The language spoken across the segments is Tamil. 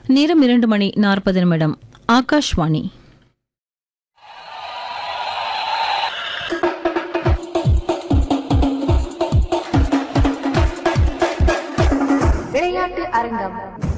நேரம் இரண்டு மணி நாற்பது நிமிடம் ஆகாஷ்வாணி விளையாட்டு அரங்கம்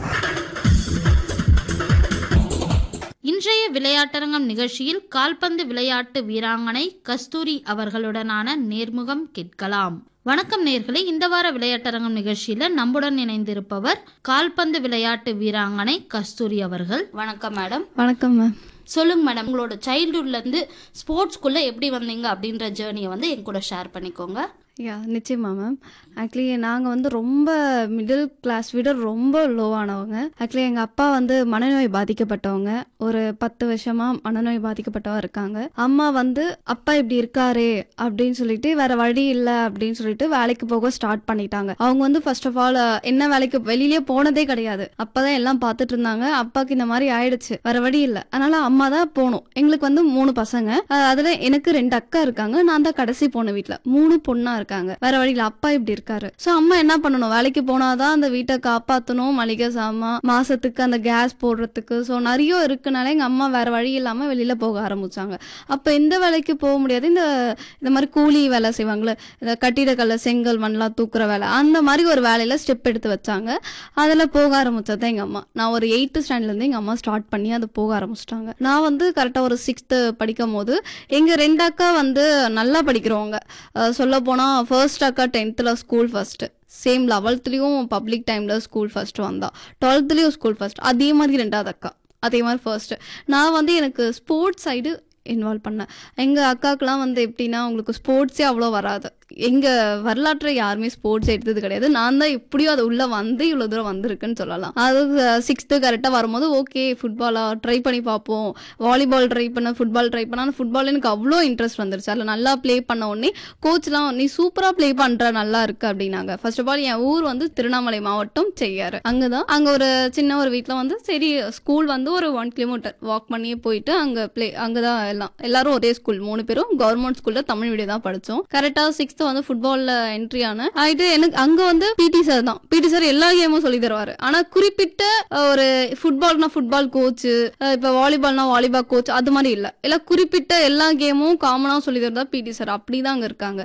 இன்றைய விளையாட்டரங்கம் நிகழ்ச்சியில் கால்பந்து விளையாட்டு வீராங்கனை கஸ்தூரி அவர்களுடனான நேர்முகம் கேட்கலாம் வணக்கம் நேர்களே இந்த வார விளையாட்டரங்கம் நிகழ்ச்சியில நம்முடன் இணைந்திருப்பவர் கால்பந்து விளையாட்டு வீராங்கனை கஸ்தூரி அவர்கள் வணக்கம் மேடம் வணக்கம் மேம் சொல்லுங்க மேடம் உங்களோட சைல்ட்ஹுட்ல இருந்து ஸ்போர்ட்ஸ்குள்ள எப்படி வந்தீங்க அப்படின்ற ஜேர்னியை வந்து என் கூட ஷேர் பண்ணிக்கோங்க யா நிச்சயமா மேம் ஆக்சுவலி நாங்கள் வந்து ரொம்ப மிடில் கிளாஸ் விட ரொம்ப லோவானவங்க ஆக்சுவலி எங்கள் அப்பா வந்து மனநோய் பாதிக்கப்பட்டவங்க ஒரு பத்து வருஷமாக மனநோய் பாதிக்கப்பட்டவங்க இருக்காங்க அம்மா வந்து அப்பா இப்படி இருக்காரே அப்படின்னு சொல்லிட்டு வேற வழி இல்லை அப்படின்னு சொல்லிட்டு வேலைக்கு போக ஸ்டார்ட் பண்ணிட்டாங்க அவங்க வந்து ஃபர்ஸ்ட் ஆஃப் ஆல் என்ன வேலைக்கு வெளியிலேயே போனதே கிடையாது அப்பதான் எல்லாம் பார்த்துட்டு இருந்தாங்க அப்பாவுக்கு இந்த மாதிரி ஆயிடுச்சு வேற வழி இல்லை அதனால அம்மா தான் போகணும் எங்களுக்கு வந்து மூணு பசங்க அஹ் அதுல எனக்கு ரெண்டு அக்கா இருக்காங்க நான் தான் கடைசி போன வீட்ல மூணு பொண்ணா இருக்காங்க வேற வழியில அப்பா இப்படி இருக்காரு சோ அம்மா என்ன பண்ணணும் வேலைக்கு போனாதான் அந்த வீட்டை காப்பாத்தணும் மளிகை சாமான் மாசத்துக்கு அந்த கேஸ் போடுறதுக்கு சோ நிறைய இருக்குனால எங்க அம்மா வேற வழி இல்லாம வெளியில போக ஆரம்பிச்சாங்க அப்ப எந்த வேலைக்கு போக முடியாது இந்த இந்த மாதிரி கூலி வேலை செய்வாங்களே இந்த கட்டிடக்கல்ல செங்கல் மண்ணெலாம் தூக்குற வேலை அந்த மாதிரி ஒரு வேலையில ஸ்டெப் எடுத்து வச்சாங்க அதில் போக ஆரம்பிச்சது எங்கள் அம்மா நான் ஒரு எயித்து ஸ்டாண்டர்ட்லேருந்து எங்கள் அம்மா ஸ்டார்ட் பண்ணி அதை போக ஆரம்பிச்சிட்டாங்க நான் வந்து கரெக்டாக ஒரு சிக்ஸ்த்து படிக்கும் போது எங்கள் ரெண்டு அக்கா வந்து நல்லா படிக்கிறவங்க சொல்ல போனால் ஃபர்ஸ்ட் அக்கா டென்த்தில் ஸ்கூல் ஃபர்ஸ்ட்டு சேம் லெவல்த்துலேயும் பப்ளிக் டைமில் ஸ்கூல் ஃபர்ஸ்ட் வந்தா டுவெல்த்துலேயும் ஸ்கூல் ஃபர்ஸ்ட் அதே மாதிரி ரெண்டாவது அக்கா அதே மாதிரி ஃபர்ஸ்ட் நான் வந்து எனக்கு ஸ்போர்ட்ஸ் சைடு இன்வால்வ் பண்ணேன் எங்கள் அக்காக்கெலாம் வந்து எப்படின்னா அவங்களுக்கு ஸ்போர்ட்ஸே அவ்வளோ வராது எங்கள் வரலாற்றை யாருமே ஸ்போர்ட்ஸ் எடுத்தது கிடையாது நான் தான் எப்படியோ அது உள்ளே வந்து இவ்வளோ தூரம் வந்திருக்குன்னு சொல்லலாம் அது சிக்ஸ்த்து கரெக்டாக வரும்போது ஓகே ஃபுட்பாலாக ட்ரை பண்ணி பார்ப்போம் வாலிபால் ட்ரை பண்ண ஃபுட்பால் ட்ரை பண்ண ஆனால் ஃபுட்பால் எனக்கு அவ்வளோ இன்ட்ரெஸ்ட் வந்துருச்சு அதில் நல்லா ப்ளே பண்ண உடனே கோச்லாம் நீ சூப்பராக ப்ளே பண்ணுற நல்லா இருக்கு அப்படின்னாங்க ஃபர்ஸ்ட் ஆஃப் ஆல் என் ஊர் வந்து திருவண்ணாமலை மாவட்டம் செய்யாறு அங்கே தான் அங்கே ஒரு சின்ன ஒரு வீட்டில் வந்து சரி ஸ்கூல் வந்து ஒரு ஒன் கிலோமீட்டர் வாக் பண்ணியே போயிட்டு அங்கே ப்ளே அங்கே தான் எல்லாம் எல்லாரும் ஒரே ஸ்கூல் மூணு பேரும் கவர்மெண்ட் ஸ்கூலில் தமிழ் மீடியம் தான் படித்தோம் கரெக்டாக சிக்ஸ்த்து வந்து ஃபுட்பாலில் என்ட்ரி ஆனேன் ஆகிட்டு எனக்கு அங்கே வந்து பிடி சார் தான் பிடி சார் எல்லா கேமும் சொல்லி தருவார் ஆனால் குறிப்பிட்ட அஹ், ஒரு ஃபுட்பால்னா ஃபுட்பால் கோச்சு இப்போ வாலிபால்னா வாலிபால் கோச் அது மாதிரி இல்லை எல்லாம் குறிப்பிட்ட எல்லா கேமும் காமனாக சொல்லி தரதா பிடி சார் அப்படி தான் அங்கே இருக்காங்க